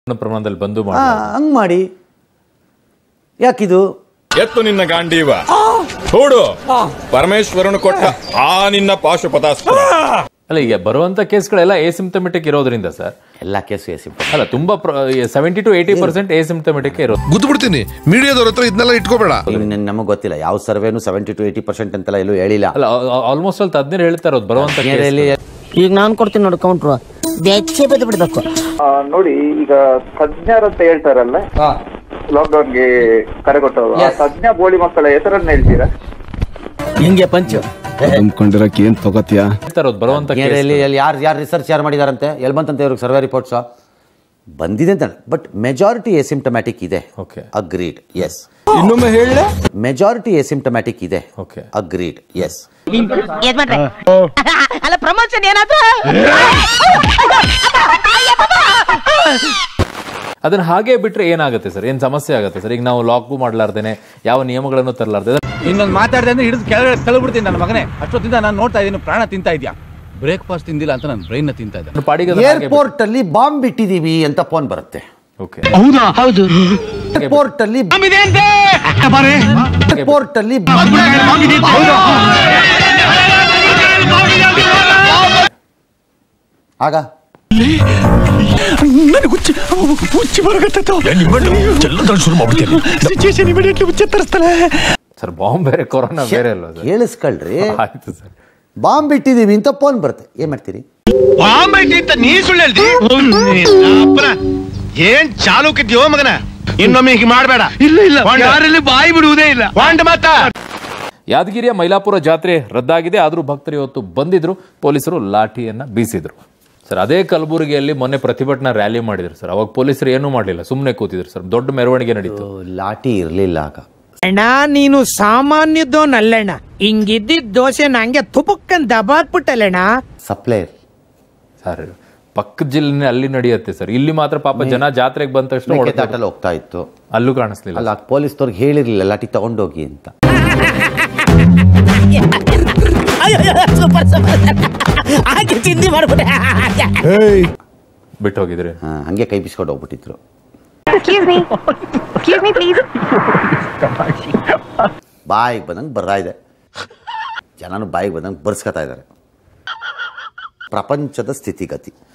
ಪೂರ್ಣ ಪ್ರಮಾಣದಲ್ಲಿ ಬಂದು ಹಾ ಮಾಡಿ ಹಂಗ್ ಮಾಡಿ ಯಾಕಿದು ಎತ್ತು ನಿನ್ನ ಗಾಂಡೀವ ಹೂಡು ಪರಮೇಶ್ವರನು ಕೊಟ್ಟ ಆ ನಿನ್ನ ಪಾಶುಪತಾಸ್ತ್ರ ಅಲ್ಲ ಈಗ ಬರುವಂತ ಕೇಸ್ಗಳೆಲ್ಲ ಎಸಿಂಪ್ಟಮೆಟಿಕ್ ಇರೋದ್ರಿಂದ ಸರ್ ಎಲ್ಲ ಕೇಸು ಎಸಿ ಅಲ್ಲ ತುಂಬಾ seventy to eighty percent asymptomatic ಇರೋದು ಗುದ್ದು ಬಿಡ್ತೀನಿ ಮೀಡಿಯಾದವ್ರ ಹತ್ರ ಇದನ್ನೆಲ್ಲ ಇಟ್ಕೋಬೇಡ ನಮಗೆ ಗೊತ್ತಿಲ್ಲ ಯಾವ ಸರ್ವೇನು ಸೆವೆಂಟಿ ಟು ಏಯ್ಟಿ ಪರ್ಸೆಂಟ್ ಅಂತೆಲ್ಲ ಎಲ್ಲೂ ಹೇಳಿಲ್ಲ ಅಲ್ಲ ಆಲ್ಮೋಸ್ಟ್ ಅಲ್ಲಿ ತಜ್ಞರು ಹೇಳ್ತಾ ಇರೋದು ಬರುವಂತ ಮನೆಯಲ್ಲಿ ಈಗ ನಾನು ಕೊಡ್ತೀನಿ ನೋಡಿ ಕೌಂಟ್ರು ಬೆಚ್ಚೆ ಬದ್ದು ಬಿಡ್ಬೇಕು ಆ, ನೋಡಿ ಈಗ ತಜ್ಞರು ಅಂತ ಹೇಳ್ತಾರಲ್ಲ ಲಾಕ್ಡೌನ್ಗೆ ಕರೆ ಕೊಟ್ಟವರು ಆ ತಜ್ಞ ಬೋಳಿ ಮಕ್ಕಳ ಹೆಸರನ್ನ ಹೇಳ್ತೀರಾ ಹಿಂಗೆ ಪಂಚು ನಂಬ್ಕೊಂಡಿರಕ್ ಏನ್ ತಗೋತಿಯಾ ಹೇಳ್ತಾ ಇರೋದು ಬರುವಂತ ಮನೆಯಲ್ಲಿ ಎಲ್ಲಿ ಯಾರು ಯಾರು ರಿಸರ್ಚ್ ಯಾರು ಮಾಡಿದಾರಂತೆ ಎಲ್ಲಿ ಬಂತಂತೆ ಇವ್ರಿಗೆ ಸರ್ವೆ ರಿಪೋರ್ಟ್ಸ್ ಬಂದಿದೆ ಅಂತ ಬಟ್ ಮೆಜಾರಿಟಿ ಎಸಿಂಪ್ಟಮ್ಯಾಟಿಕ್ ಇದೆ Okay. ಅಗ್ರೀಡ್ ಎಸ್ ಇನ್ನೊಮ್ಮೆ ಹೇಳ ಮೆಜಾರಿಟಿ ಎಸಿಂಪ್ಟಮ್ಯಾಟಿಕ್ ಇದೆ Okay. ಅಗ್ರೀಡ್ ಎಸ್ ಏನ್ ಮಾಡ್ರೆ ಅಲ್ಲ ಪ್ರಮೋಷನ್ ಏನಾದ್ರು ಅದನ್ನ ಹಾಗೆ ಬಿಟ್ರೆ ಏನಾಗುತ್ತೆ ಸರ್ ಏನ್ ಸಮಸ್ಯೆ ಆಗುತ್ತೆ ಸರ್ ಈಗ ನಾವು ಲಾಕು ಮಾಡ್ಲಾರ್ದೇನೆ ಯಾವ ನಿಯಮಗಳನ್ನು ತರಲಾರ್ದೆ ಇನ್ನೊಂದು ಮಾತಾಡಿದೆ ಅಂದ್ರೆ ಹಿಡಿದು ಕೆಳಗಡೆ ತಳ್ಬಿಡ್ತೀನಿ ನನ್ನ ಮಗನೇ ಅಷ್ಟೊತ್ತಿಂದ ನಾನು ನೋಡ್ತಾ ಇದ್ದೀನಿ ಪ್ರಾಣ ತಿಂತಾ ಇದ್ಯಾ ಬ್ರೇಕ್ಫಾಸ್ಟ್ ತಿಂದಿಲ್ಲ ಅಂತ ನಾನು ಬ್ರೈನ್ ತಿಂತಾ ಇದ್ದೆ ಪಾಡಿಗೆ ಅದನ್ನ ಹಾಗೆ ಏರ್ಪೋರ್ಟ್ ಅಲ್ಲಿ ಬಾಂಬ್ ಬಿಟ್ಟಿದೀವಿ ಅಂತ ಫೋನ್ ಬರುತ್ತೆ ಬಿಟ್ಟು- Okay. ಏರ್ಪೋರ್ಟ್ ಅಲ್ಲಿ ಏರ್ಪೋರ್ಟ್ ಅಲ್ಲಿ ಆಗ ಸರ್ ಬಾಂಬ್ ಬೇರೆ ಕೊರೋನಾ ಬೇರೆ ಅಲ್ವಾ ಸರ್ ಕೇಳಿಸ್ಕೊಳ್ರಿ ಆಯ್ತು ಸರ್ ಬಾಂಬ್ ಬಿಟ್ಟಿದೀವಿ ಅಂತ ಫೋನ್ ಬರುತ್ತೆ ಏನ್ ಮಾಡ್ತೀರಿ ಅಂತ ನೀ ಸುಳ್ಳು ಹೇಳ್ತಿ ಏನ್ ಚಾಲೂಕಿದ್ಯೋ ಮಗನ ಇನ್ನೊಮ್ಮೆ ಹೀಗೆ ಮಾಡಬೇಡ ಇಲ್ಲ ಇಲ್ಲ ಯಾರಲ್ಲಿ ಬಾಯಿ ಬಿಡುವುದೇ ಇಲ್ಲ ವಾಂಡ ಮಾತ ಯಾದಗಿರಿಯ ಮೈಲಾಪುರ ಜಾತ್ರೆ ರದ್ದಾಗಿದೆ ಆದರೂ ಭಕ್ತರು ಇವತ್ತು ಬಂದಿದ್ರು ಪೊಲೀಸರು ಲಾಠಿಯನ್ನ ಬೀಸಿದ್ರು ಸರ್ ಅದೇ ಕಲಬುರಗಿಯಲ್ಲಿ ಮೊನ್ನೆ ಪ್ರತಿಭಟನಾ ರ್ಯಾಲಿ ಮಾಡಿದ್ರು ಸರ್ ಅವಾಗ ಪೊಲೀಸರು ಏನೂ ಮಾಡಲಿಲ್ಲ ಸುಮ್ಮನೆ ಕೂತಿದ್ರು ಸರ್ ದೊಡ್ಡ ಮೆರವಣಿಗೆ ನಡೀತು ಲಾಠಿ ಇರ್ಲಿಲ್ಲ ಆಗ ಅಣ್ಣ ನೀನು ಸಾಮಾನ್ಯದೋನಲ್ಲಣ್ಣ ಹಿಂಗಿದ್ದಿದ್ ದೋಸೆ ನಂಗೆ ತುಪಕ್ಕನ್ ದಬಾಕ್ಬಿಟ್ಟಲ್ಲಣ್ಣ ಸಪ್ಲೈಯರ್ ಸರ್ ಪಕ್ಕದ ಜಿಲ್ಲೆ ಅಲ್ಲಿ ನಡೆಯುತ್ತೆ ಸರ್ ಇಲ್ಲಿ ಮಾತ್ರ ಪಾಪ ಜನ ಜಾತ್ರೆಗೆ ಬಂದ ತಕ್ಷಣ ಹೊಡ್ತಾರೆ. ದಾಟಲ್ಲಿ ಹೋಗ್ತಾ ಇತ್ತು ಅಲ್ಲೂ ಕಾಣಿಸ್ಲಿಲ್ಲ ಅಲ್ಲ ಪೊಲೀಸ್ನವ್ರಿಗೆ ಹೇಳಿರ್ಲಿಲ್ಲ ಲಾಠಿ ತಗೊಂಡೋಗಿ ಅಂತ ಸೂಪರ್ ಸೂಪರ್ ಹಾಗೆ ಚಿಂದಿ ಮಾಡ್ಬಿಟ್ಟೆ ಬಿಟ್ಟು ಹೋಗಿದ್ರಿ ಹಾ, ಹಂಗೆ ಕೈ ಬಿಸ್ಕೊಂಡು ಹೋಗ್ಬಿಟ್ಟಿದ್ರು Excuse me. Excuse me, please. ಬಾಯಿಗೆ ಬಂದಂಗೆ ಬರ್ತಾ ಇದೆ ಜನನು ಬಾಯಿಗೆ ಬಂದಂಗೆ ಬರ್ಸ್ಕೊತಾ ಇದ್ದಾರೆ ಪ್ರಪಂಚದ ಸ್ಥಿತಿಗತಿ